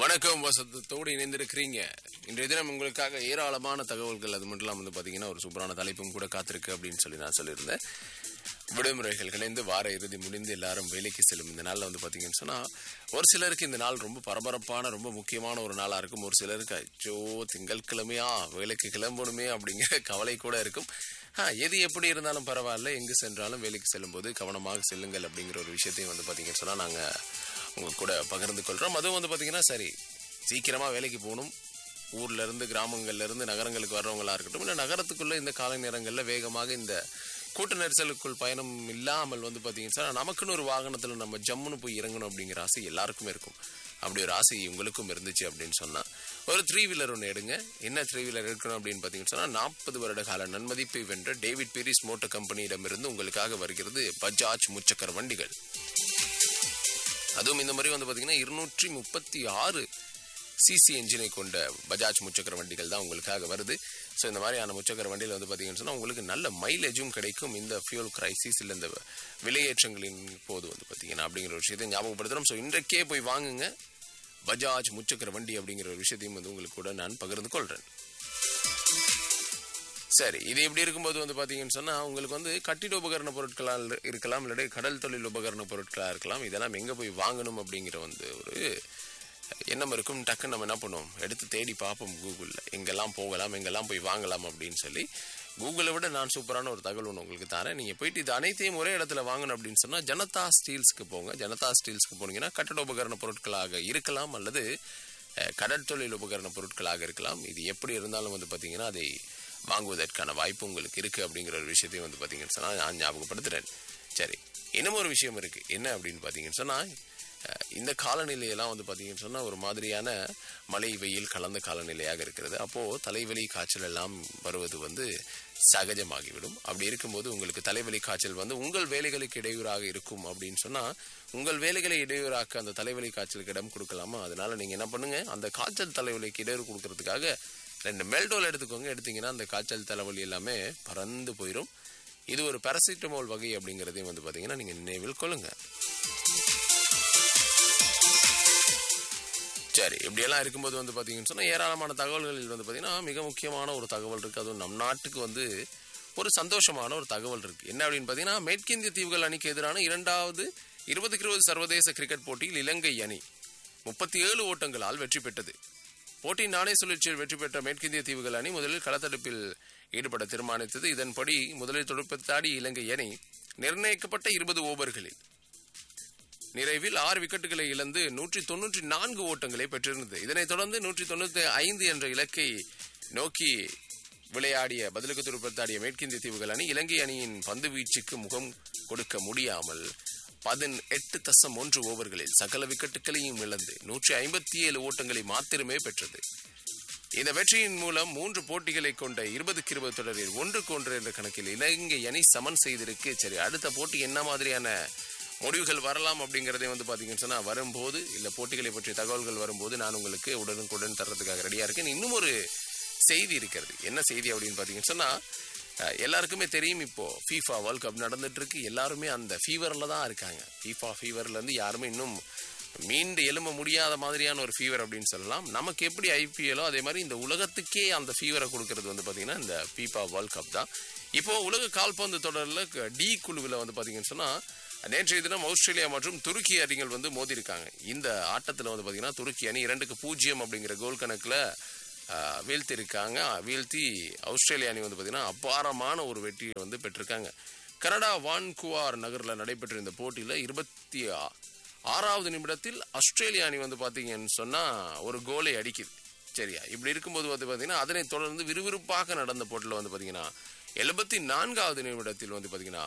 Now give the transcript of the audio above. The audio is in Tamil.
வணக்கம் வசத்தோடு இணைந்திருக்கிறீங்க இன்றைய தினம் உங்களுக்காக ஏராளமான தகவல்கள் அது மட்டும் இல்லாமல் வந்து பார்த்தீங்கன்னா ஒரு சூப்பரான தலைப்பும் கூட காத்திருக்கு அப்படின்னு சொல்லி நான் சொல்லியிருந்தேன் விடுமுறைகள் கலைந்து வார இறுதி முடிந்து எல்லாரும் வேலைக்கு செல்லும் இந்த நாளில் வந்து பார்த்தீங்கன்னு சொன்னால் ஒரு சிலருக்கு இந்த நாள் ரொம்ப பரபரப்பான ரொம்ப முக்கியமான ஒரு நாளாக இருக்கும் ஒரு சிலருக்கு அச்சோ திங்கட்கிழமையா வேலைக்கு கிளம்பணுமே அப்படிங்கிற கவலை கூட இருக்கும் ஆ, எது எப்படி இருந்தாலும் பரவாயில்ல எங்கு சென்றாலும் வேலைக்கு செல்லும்போது கவனமாக செல்லுங்கள் அப்படிங்கிற ஒரு விஷயத்தையும் வந்து பார்த்தீங்கன்னு சொன்னால் நாங்கள் உங்க கூட பகிர்ந்து கொள்கிறோம் அதுவும் வந்து பார்த்தீங்கன்னா சரி சீக்கிரமாக வேலைக்கு போகணும் ஊர்ல இருந்து கிராமங்கள்ல இருந்து நகரங்களுக்கு வர்றவங்களா இருக்கட்டும் இல்லை நகரத்துக்குள்ள இந்த காலை நேரங்களில் வேகமாக இந்த கூட்ட நெரிசலுக்குள் பயணம் இல்லாமல் வந்து பார்த்தீங்கன்னா சொன்னா, நமக்குன்னு ஒரு வாகனத்தில் நம்ம ஜம்முன்னு போய் இறங்கணும் அப்படிங்கிற ஆசை எல்லாருக்குமே இருக்கும் அப்படி ஒரு ஆசை உங்களுக்கும் இருந்துச்சு அப்படின்னு சொன்னா ஒரு த்ரீ வீலர் ஒன்று எடுங்க என்ன த்ரீ வீலர் எடுக்கணும் அப்படின்னு பார்த்தீங்கன்னு சொன்னா நாற்பது வருட கால நன்மதிப்பை வென்ற டேவிட் பீரிஸ் மோட்டர் கம்பெனியிடமிருந்து உங்களுக்காக வருகிறது பஜாஜ் முச்சக்கர வண்டிகள் அதுவும் இந்த மாதிரி வந்து பார்த்தீங்கன்னா இருநூற்றி முப்பத்தி ஆறு சிசி என்ஜினை கொண்ட பஜாஜ் முச்சக்கர வண்டிகள் தான் உங்களுக்காக வருது ஸோ இந்த மாதிரியான முச்சக்கர வண்டியில் வந்து பார்த்தீங்கன்னு சொன்னால் உங்களுக்கு நல்ல மைலேஜும் கிடைக்கும் இந்த ஃபியூல் கிரைசிஸ் இல்லை இந்த விலையேற்றங்களின் போது வந்து பார்த்தீங்கன்னா அப்படிங்கிற ஒரு விஷயத்தை ஞாபகப்படுத்துகிறோம் ஸோ இன்றைக்கே போய் வாங்குங்க பஜாஜ் முச்சக்கர வண்டி அப்படிங்கிற ஒரு விஷயத்தையும் வந்து உங்களுக்கு கூட நான் பகிர்ந்து கொள்கிறேன் சரி இது இப்படி இருக்கும்போது வந்து பார்த்தீங்கன்னு சொன்னால் உங்களுக்கு வந்து கட்டிட உபகரண பொருட்களாக இருக்கலாம் இல்லாட்டி கடல் தொழில் உபகரண பொருட்களாக இருக்கலாம் இதெல்லாம் எங்கே போய் வாங்கணும் அப்படிங்கிற வந்து ஒரு எண்ணம் இருக்கும் டக்குன்னு நம்ம என்ன பண்ணுவோம் எடுத்து தேடி பார்ப்போம் கூகுளில் எங்கெல்லாம் போகலாம் எங்கெல்லாம் போய் வாங்கலாம் அப்படின்னு சொல்லி கூகுளை விட நான் சூப்பரான ஒரு தகவல் ஒன்று உங்களுக்கு தரேன் நீங்கள் போயிட்டு இது அனைத்தையும் ஒரே இடத்துல வாங்கணும் அப்படின்னு சொன்னால் ஜனதா ஸ்டீல்ஸ்க்கு போங்க ஜனதா ஸ்டீல்ஸ்க்கு போனீங்கன்னா கட்டட உபகரண பொருட்களாக இருக்கலாம் அல்லது அஹ், கடற்தொழில் உபகரண பொருட்களாக இருக்கலாம் இது எப்படி இருந்தாலும் வந்து பார்த்தீங்கன்னா அதை வாங்குவதற்கான வாய்ப்பு உங்களுக்கு இருக்குது அப்படிங்கிற ஒரு விஷயத்தையும் வந்து பார்த்தீங்கன்னு சொன்னால் நான் ஞாபகப்படுத்துகிறேன் சரி இன்னும் ஒரு விஷயம் இருக்குது என்ன அப்படின்னு பார்த்தீங்கன்னு சொன்னால் அஹ், இந்த காலநிலையெல்லாம் வந்து பார்த்தீங்கன்னு சொன்னால் ஒரு மாதிரியான மழை வெயில் கலந்த காலநிலையாக இருக்கிறது அப்போது தலைவலி காய்ச்சல் எல்லாம் வருவது வந்து சகஜமாகிவிடும் அப்படி இருக்கும்போது உங்களுக்கு தலைவலி காய்ச்சல் வந்து உங்கள் வேலைகளுக்கு இடையூறாக இருக்கும் அப்படின்னு சொன்னால் உங்கள் வேலைகளை இடையூறாக்க அந்த தலைவலி காய்ச்சலுக்கு இடம் கொடுக்கலாமா அதனால நீங்கள் என்ன பண்ணுங்க அந்த காய்ச்சல் தலைவலிக்கு இடையூறு கொடுக்கறதுக்காக ரெண்டு மெல்டோல் எடுத்துக்கோங்க எடுத்தீங்கன்னா அந்த காய்ச்சல் தலைவலி எல்லாமே பறந்து போயிடும் இது ஒரு பாராசிட்டமால் வகை அப்படிங்கிறதையும் வந்து பார்த்தீங்கன்னா நீங்கள் நினைவில் கொள்ளுங்க சரி இப்படியெல்லாம் இருக்கும்போது வந்து பார்த்தீங்கன்னு சொன்னால் ஏராளமான தகவல்களில் வந்து பார்த்தீங்கன்னா மிக முக்கியமான ஒரு தகவல் இருக்குது அதுவும் நம் நாட்டுக்கு வந்து ஒரு சந்தோஷமான ஒரு தகவல் இருக்குது என்ன அப்படின்னு பார்த்தீங்கன்னா மேற்கிந்திய தீவுகள் அணிக்கு எதிரான இரண்டாவது இருபதுக்கு இருபது சர்வதேச கிரிக்கெட் போட்டியில் இலங்கை அணி முப்பத்தி ஏழு ஓட்டங்களால் வெற்றி பெற்றது போட்டி நாணய சுழற்சியில் வெற்றி பெற்ற மேற்கிந்திய தீவுகள் அணி முதலில் களத்தடுப்பில் ஈடுபட தீர்மானித்தது இதன்படி முதலில் துடுப்பத்தாடி இலங்கை அணி நிர்ணயிக்கப்பட்ட இருபது ஓவர்களில் நிறைவில் ஆறு விக்கெட்டுகளை இழந்து நூற்றி தொன்னூற்றி நான்கு ஓட்டங்களை பெற்றிருந்தது இதனைத் தொடர்ந்து நூற்றி தொண்ணூத்தி ஐந்து என்ற இலக்கை நோக்கி விளையாடிய பதிலுக்கு துடுப்படுத்தாடிய மேற்கிந்திய தீவுகள் அணி இலங்கை அணியின் பந்து வீச்சுக்கு முகம் கொடுக்க முடியாமல் பதினெட்டு தசம் ஒன்று ஓவர்களில் சகல விக்கெட்டுகளையும் இழந்து நூற்றி ஐம்பத்தி ஏழு ஓட்டங்களை மாத்திரமே பெற்றது இந்த வெற்றியின் மூலம் மூன்று போட்டிகளை கொண்ட இருபதுக்கு இருபது தொடரில் ஒன்றுக்கு ஒன்று என்ற கணக்கில் இலங்கை அணி சமன் செய்திருக்கு சரி அடுத்த போட்டி என்ன மாதிரியான முடிவுகள் வரலாம் அப்படிங்கறதை வந்து பாத்தீங்கன்னு சொன்னா வரும்போது இல்ல போட்டிகளை பற்றிய தகவல்கள் வரும்போது நான் உங்களுக்கு உடனுக்குடன் தர்றதுக்காக ரெடியா இருக்கேன் இன்னும் ஒரு செய்தி இருக்கிறது என்ன செய்தி அப்படின்னு பாத்தீங்கன்னு சொன்னா அஹ், எல்லாருக்குமே தெரியும் இப்போ ஃபீஃபா வேர்ல்ட் கப் நடந்துட்டு இருக்கு எல்லாருமே அந்த ஃபீவர்ல தான் இருக்காங்க ஃபீஃபா ஃபீவர்ல இருந்து யாருமே இன்னும் மீண்டு எழும்ப முடியாத மாதிரியான ஒரு ஃபீவர் அப்படின்னு சொல்லலாம் நமக்கு எப்படி ஐபிஎலோ அதே மாதிரி இந்த உலகத்துக்கே அந்த ஃபீவரை கொடுக்கறது வந்து பாத்தீங்கன்னா இந்த ஃபீஃபா வேர்ல்ட் கப் தான் இப்போ உலக கால்பந்து தொடரில் டி குழுவில் வந்து பாத்தீங்கன்னு சொன்னா நேற்றைய தினம் ஆஸ்திரேலியா மற்றும் துருக்கி அணிகள் வந்து மோதி இருக்காங்க இந்த ஆட்டத்தில் வந்து பாத்தீங்கன்னா துருக்கி அணி இரண்டுக்கு பூஜ்ஜியம் அப்படிங்கிற கோல் கணக்கில் வீழ்த்தி இருக்காங்க வீழ்த்தி ஆஸ்திரேலியா அணி வந்து பாத்தீங்கன்னா அபாரமான ஒரு வெற்றியை வந்து பெற்றிருக்காங்க கனடா வான்குவார் நகரில் நடைபெற்ற இந்த போட்டியில் இருபத்தி ஆ- ஆறாவது நிமிடத்தில் ஆஸ்திரேலியா அணி வந்து பாத்தீங்கன்னு சொன்னா ஒரு கோலை அடிக்குது சரியா இப்படி இருக்கும்போது வந்து பாத்தீங்கன்னா அதனைத் தொடர்ந்து விறுவிறுப்பாக நடந்த போட்டியில் வந்து பாத்தீங்கன்னா எழுபத்தி நான்காவது நிமிடத்தில் வந்து பாத்தீங்கன்னா